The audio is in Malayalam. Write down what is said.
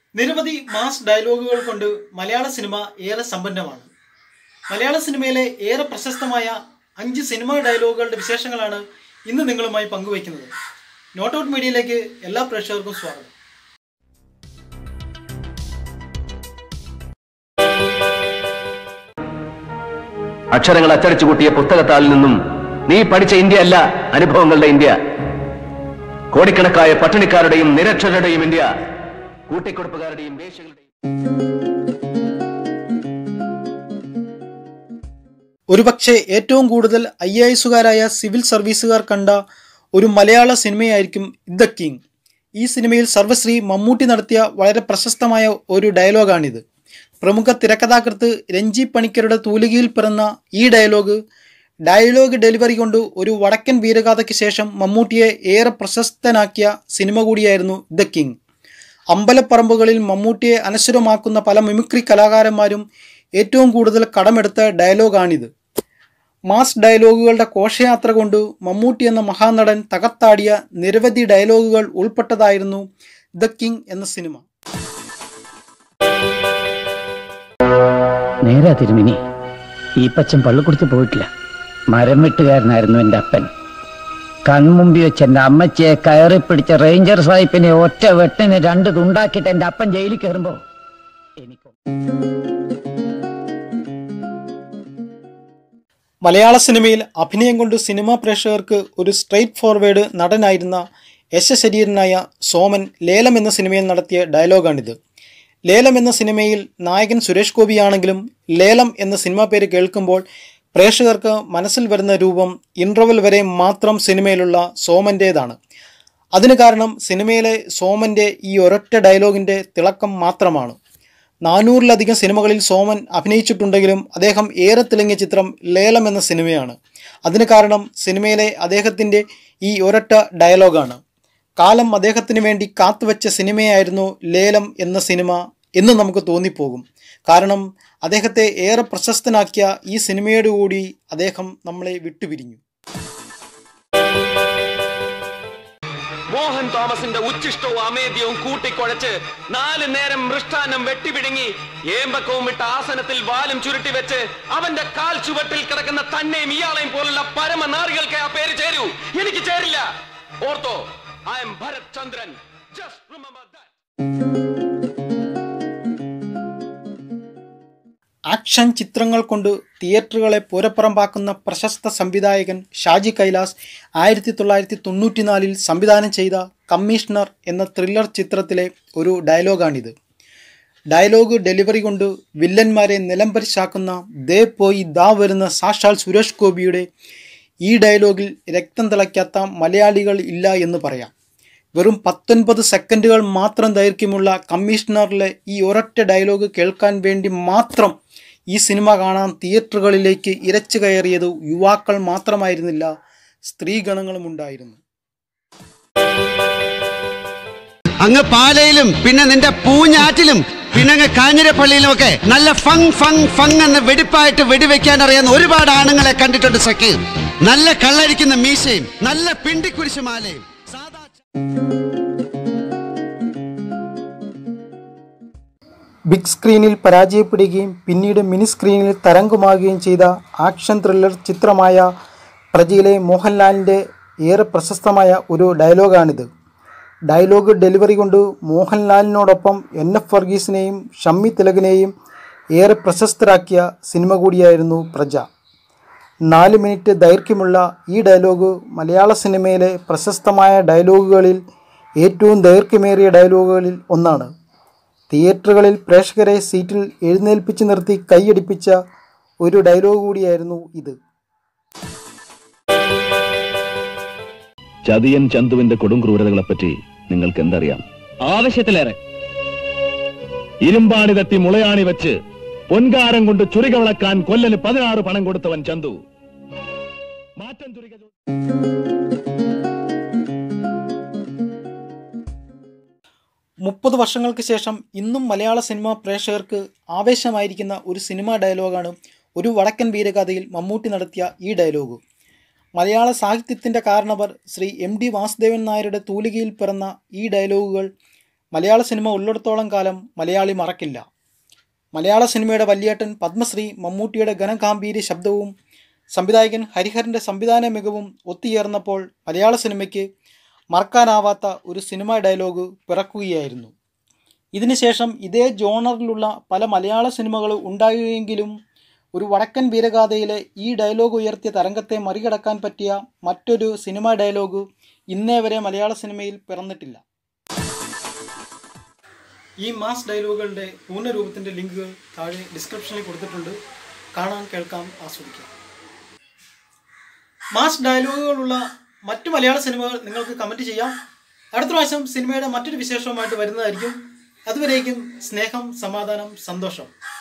നിരവധി മാസ് ഡയലോഗുകൾ കൊണ്ട് മലയാള സിനിമ ഏറെ സമ്പന്നമാണ് മലയാള സിനിമയിലെ ഏറെ പ്രശസ്തമായ അഞ്ച് സിനിമാ ഡയലോഗുകളുടെ വിശേഷങ്ങളാണ് ഇന്ന് നിങ്ങളുമായി പങ്കുവയ്ക്കുന്നത് നോട്ട് ഔട്ട് മീഡിയയിലേക്ക് എല്ലാ പ്രേക്ഷകർക്കും സ്വാഗതം അക്ഷരങ്ങൾ അച്ചടിച്ചു കൂട്ടിയ പുസ്തകത്താളിൽ നിന്നും നീ പഠിച്ച ഇന്ത്യ അല്ല അനുഭവങ്ങളുടെ ഇന്ത്യ കോടിക്കണക്കായ പട്ടിണിക്കാരുടെയും നിരക്ഷരരുടെയും ഇന്ത്യ കൂട്ടിക്കൊടുപ്പുകാരുടെയും വേശ്യകളുടെയും ഒരുപക്ഷെ ഏറ്റവും കൂടുതൽ ഐ എ എസുകാരായ സിവിൽ സർവീസുകാർ കണ്ട ഒരു മലയാള സിനിമയായിരിക്കും ദ കിങ് ഈ സിനിമയിൽ സർവശ്രീ മമ്മൂട്ടി നടത്തിയ വളരെ പ്രശസ്തമായ ഒരു ഡയലോഗാണിത് പ്രമുഖ തിരക്കഥാകൃത്ത് രഞ്ജി പണിക്കരുടെ തൂലികയിൽ പിറന്ന ഈ ഡയലോഗ് ഡയലോഗ് ഡെലിവറി കൊണ്ട് ഒരു വടക്കൻ വീരഗാഥയ്ക്ക് ശേഷം മമ്മൂട്ടിയെ ഏറെ പ്രശസ്തനാക്കിയ സിനിമ കൂടിയായിരുന്നു ദ കിങ് അമ്പലപ്പറമ്പുകളിൽ മമ്മൂട്ടിയെ അനശ്വരമാക്കുന്ന പല മിമിക്രി കലാകാരന്മാരും ഏറ്റവും കൂടുതൽ കടമെടുത്ത ഡയലോഗാണിത് മാസ് ഡയലോഗുകളുടെ ഘോഷയാത്ര കൊണ്ട് മമ്മൂട്ടി എന്ന മഹാനടൻ തകർത്താടിയ നിരവധി ഡയലോഗുകൾ ഉൾപ്പെട്ടതായിരുന്നു ദ കിങ് എന്ന സിനിമ നേരാ തിരുമിനി ഈ പച്ചൻ പള്ളിക്കുടുത്ത് പോയിട്ടില്ല മരം വെട്ടുകാരനായിരുന്നു എൻ്റെ അപ്പൻ കൺമുമ്പി വെച്ച് എൻ്റെ അമ്മച്ചിയെ കയറി പിടിച്ച റേഞ്ചർ സാഹിബിനെ ഒറ്റ വെട്ടിന് രണ്ട് തുണ്ടാക്കിയിട്ട് എൻ്റെ അപ്പൻ ജയിലിൽ കയറുമ്പോ എനിക്ക് മലയാള സിനിമയിൽ അഭിനയം കൊണ്ട് സിനിമാ പ്രേക്ഷകർക്ക് ഒരു സ്ട്രെയിറ്റ് ഫോർവേഡ് നടനായിരുന്ന യശശരീരനായ സോമൻ ലേലം എന്ന സിനിമയിൽ നടത്തിയ ഡയലോഗാണിത് ലേലം എന്ന സിനിമയിൽ നായകൻ സുരേഷ് ഗോപിയാണെങ്കിലും ലേലം എന്ന സിനിമാ പേര് കേൾക്കുമ്പോൾ പ്രേക്ഷകർക്ക് മനസ്സിൽ വരുന്ന രൂപം ഇൻട്രവൽ വരെ മാത്രം സിനിമയിലുള്ള സോമൻ്റേതാണ് അതിന് കാരണം സിനിമയിലെ സോമൻ്റെ ഈ ഒരൊറ്റ ഡയലോഗിൻ്റെ തിളക്കം മാത്രമാണ് നാനൂറിലധികം സിനിമകളിൽ സോമൻ അഭിനയിച്ചിട്ടുണ്ടെങ്കിലും അദ്ദേഹം ഏറെ തിളങ്ങിയ ചിത്രം ലേലം എന്ന സിനിമയാണ് അതിന് കാരണം സിനിമയിലെ അദ്ദേഹത്തിൻ്റെ ഈ ഒരൊറ്റ ഡയലോഗാണ് കാലം അദ്ദേഹത്തിന് വേണ്ടി കാത്തുവച്ച സിനിമയായിരുന്നു ലേലം എന്ന സിനിമ എന്ന് നമുക്ക് തോന്നിപ്പോകും കാരണം അദ്ദേഹത്തെ ഏറെ പ്രശസ്തനാക്കിയ ഈ സിനിമയോട് കൂടി അദ്ദേഹം നമ്മളെ വിട്ടുപിരിഞ്ഞു മോഹൻ തോമസിന്റെ ഉച്ചിഷ്ടവും അമേദ്യവും കൂട്ടിക്കുഴച്ച് നാല് നേരം മൃഷ്ടാന്നം വെട്ടിപിടുങ്ങി ഏമ്പക്കവും വിട്ട ആസനത്തിൽ വാലും ചുരുട്ടി വെച്ച് അവന്റെ കാൽ ചുവട്ടിൽ കിടക്കുന്ന തന്നെയും ഇയാളെയും പോലുള്ള പരമനാറികൾക്ക് ആ പേര് ചേരൂ എനിക്ക് ചേരില്ല ഓർത്തോ I am Bharat Chandran just remember that action ചിത്രങ്ങൾ കൊണ്ട് തിയേറ്ററുകളെ പൂരപ്പുറമ്പാക്കുന്ന പ്രശസ്ത സംവിധായകൻ ഷാജി കൈലാസ് ആയിരത്തി തൊള്ളായിരത്തി തൊണ്ണൂറ്റിനാലിൽ സംവിധാനം ചെയ്ത കമ്മീഷണർ എന്ന ത്രില്ലർ ചിത്രത്തിലെ ഒരു ഡയലോഗാണിത് ഡയലോഗ് ഡെലിവറി കൊണ്ട് വില്ലന്മാരെ നിലംപരിശാക്കുന്ന ദേ പോയി ദാ വരുന്ന സാക്ഷാൽ സുരേഷ് ഗോപിയുടെ ഈ ഡയലോഗിൽ രക്തം തിളയ്ക്കാത്ത മലയാളികൾ ഇല്ല എന്ന് പറയാം വെറും പത്തൊൻപത് സെക്കൻഡുകൾ മാത്രം ദൈർഘ്യമുള്ള കമ്മീഷണറിലെ ഈ ഒരൊറ്റ ഡയലോഗ് കേൾക്കാൻ വേണ്ടി മാത്രം ഈ സിനിമ കാണാൻ തിയേറ്ററുകളിലേക്ക് ഇരച്ചു കയറിയത് യുവാക്കൾ മാത്രമായിരുന്നില്ല സ്ത്രീഗണങ്ങളും ഉണ്ടായിരുന്നു അങ്ങ് പാലയിലും പിന്നെ നിന്റെ പൂഞ്ഞാറ്റിലും പിന്നെ അങ്ങ് കാഞ്ഞിരപ്പള്ളിയിലും ഒക്കെ നല്ല ഫങ് ഫങ് ഫങ് എന്ന് വെടിപ്പായിട്ട് വെടിവെക്കാൻ അറിയാവുന്ന ഒരുപാട് ആണുങ്ങളെ കണ്ടിട്ടുണ്ട് സഖി നല്ല കള്ളരിക്കുന്ന മീശയും നല്ല പിണ്ടിക്കുരിശുമാലയും സാധാ ബിഗ് സ്ക്രീനിൽ പരാജയപ്പെടുകയും പിന്നീട് മിനി സ്ക്രീനിൽ തരംഗമാകുകയും ചെയ്ത ആക്ഷൻ ത്രില്ലർ ചിത്രമായ പ്രജയിലെ മോഹൻലാലിൻ്റെ ഏറെ പ്രശസ്തമായ ഒരു ഡയലോഗാണിത് ഡയലോഗ് ഡെലിവറി കൊണ്ട് മോഹൻലാലിനോടൊപ്പം എൻ എഫ് വർഗീസിനെയും ഷമ്മി തിലകിനെയും ഏറെ പ്രശസ്തരാക്കിയ സിനിമ കൂടിയായിരുന്നു പ്രജ നാല് മിനിറ്റ് ദൈർഘ്യമുള്ള ഈ ഡയലോഗ് മലയാള സിനിമയിലെ പ്രശസ്തമായ ഡയലോഗുകളിൽ ഏറ്റവും ദൈർഘ്യമേറിയ ഡയലോഗുകളിൽ ഒന്നാണ് തിയേറ്ററുകളിൽ പ്രേക്ഷകരെ സീറ്റിൽ എഴുന്നേൽപ്പിച്ച് നിർത്തി കൈയടിപ്പിച്ച ഒരു ഡയലോഗ് കൂടിയായിരുന്നു ഇത് ചതിയൻ ചന്തുവിന്റെ കൊടുംക്രൂരതകളെപ്പറ്റി നിങ്ങൾക്ക് എന്തറിയാം ആവശ്യത്തിലേറെ ഇരുമ്പാണി തട്ടി മുളയാണി വെച്ച് പൊൻകാരം കൊണ്ട് ചുരിക വിളക്കാൻ കൊല്ലന് പതിനാറ് പണം കൊടുത്തവൻ ചന്തു മാറ്റം ചുരിക ചോ- മുപ്പത് വർഷങ്ങൾക്ക് ശേഷം ഇന്നും മലയാള സിനിമാ പ്രേക്ഷകർക്ക് ആവേശമായിരിക്കുന്ന ഒരു സിനിമാ ഡയലോഗാണ് ഒരു വടക്കൻ വീരഗാഥയിൽ മമ്മൂട്ടി നടത്തിയ ഈ ഡയലോഗ് മലയാള സാഹിത്യത്തിൻ്റെ കാരണവർ ശ്രീ എം ഡി വാസുദേവൻ നായരുടെ തൂലികയിൽ പിറന്ന ഈ ഡയലോഗുകൾ മലയാള സിനിമ ഉള്ളിടത്തോളം കാലം മലയാളി മറക്കില്ല മലയാള സിനിമയുടെ വല്യേട്ടൻ പത്മശ്രീ മമ്മൂട്ടിയുടെ ഘനഗാംഭീര്യ ശബ്ദവും സംവിധായകൻ ഹരിഹരൻ്റെ സംവിധാന മികവും ഒത്തുചേർന്നപ്പോൾ മലയാള സിനിമയ്ക്ക് മറക്കാനാവാത്ത ഒരു സിനിമ ഡയലോഗ് പിറക്കുകയായിരുന്നു ഇതിനുശേഷം ഇതേ ജോണറിലുള്ള പല മലയാള സിനിമകൾ ഉണ്ടായെങ്കിലും ഒരു വടക്കൻ വീരഗാഥയിലെ ഈ ഡയലോഗ് ഉയർത്തിയ തരംഗത്തെ മറികടക്കാൻ പറ്റിയ മറ്റൊരു സിനിമ ഡയലോഗ് ഇന്നേ വരെ മലയാള സിനിമയിൽ പിറന്നിട്ടില്ല ഈ മാസ് ഡയലോഗുകളുടെ പൂർണ്ണരൂപത്തിൻ്റെ ലിങ്കുകൾ താഴെ ഡിസ്ക്രിപ്ഷനിൽ കൊടുത്തിട്ടുണ്ട് കാണാൻ കേൾക്കാം ആസ്വദിക്കാം മാസ് ഡയലോഗുകളുള്ള മറ്റു മലയാള സിനിമകൾ നിങ്ങൾക്ക് കമൻറ്റ് ചെയ്യാം അടുത്ത പ്രാവശ്യം സിനിമയുടെ മറ്റൊരു വിശേഷവുമായിട്ട് വരുന്നതായിരിക്കും അതുവരേക്കും സ്നേഹം സമാധാനം സന്തോഷം